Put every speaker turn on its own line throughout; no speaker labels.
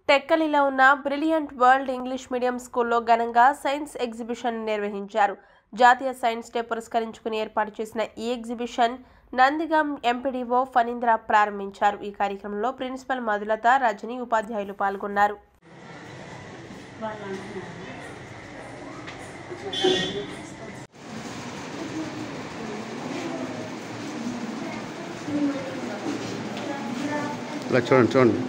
టెక్కలిలో ఉన్న brilliant world English medium స్కూల్లో ఘనంగా సైన్స్ ఎగ్జిబిషన్ నిర్వహించారు జాతీయ సైన్స్ డే పురస్కరించుకుని ఏర్పాటు చేసిన ఈ ఎగ్జిబిషన్ నందిగం ఎంపీడీఓ ఫణీంద్ర ప్రారంభించారు ఈ కార్యక్రమంలో ప్రిన్సిపల్ మధులత రజని ఉపాధ్యాయులు పాల్గొన్నారు
ఇలా చూడండి చూడండి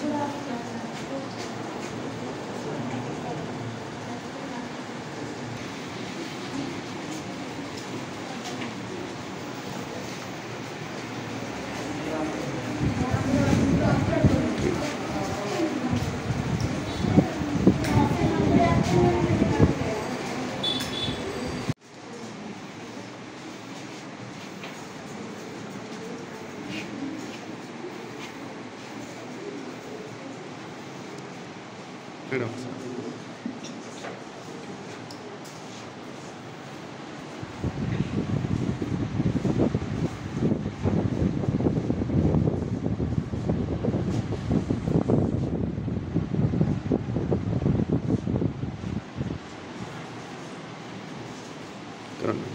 మేడం చూడండి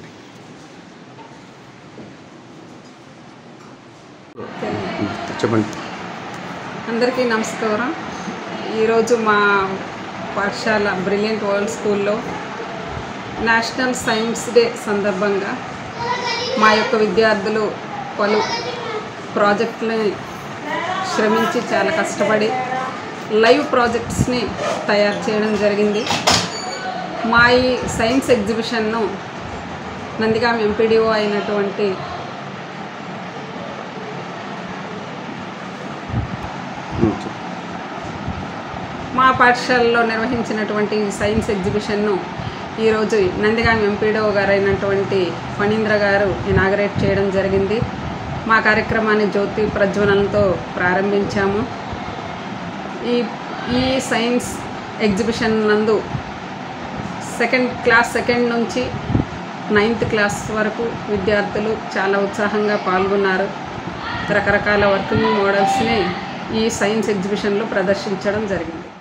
చెప్పండి
అందరికీ నమస్కారం ఈరోజు మా పాఠశాల బ్రిలియంట్ వరల్డ్ స్కూల్లో నేషనల్ సైన్స్ డే సందర్భంగా మా యొక్క విద్యార్థులు పలు ప్రాజెక్టులని శ్రమించి చాలా కష్టపడి లైవ్ ప్రాజెక్ట్స్ని తయారు చేయడం జరిగింది మా ఈ సైన్స్ ఎగ్జిబిషన్ను నందిగాం ఎంపీడీఓ అయినటువంటి
ఉమ్, చెప్పు.
మా పాఠశాలలో నిర్వహించినటువంటి ఈ సైన్స్ ఎగ్జిబిషన్ను ఈరోజు నందిగాం ఎంపీడో గారైనటువంటి ఫణీంద్ర గారు ఇనాగరేట్ చేయడం జరిగింది మా కార్యక్రమాన్ని జ్యోతి ప్రజ్వలనతో ప్రారంభించాము ఈ ఈ సైన్స్ ఎగ్జిబిషన్ నందు సెకండ్ క్లాస్ సెకండ్ నుంచి నైన్త్ క్లాస్ వరకు విద్యార్థులు చాలా ఉత్సాహంగా పాల్గొన్నారు రకరకాల వర్కింగ్ మోడల్స్ని ఈ సైన్స్ ఎగ్జిబిషన్లో ప్రదర్శించడం జరిగింది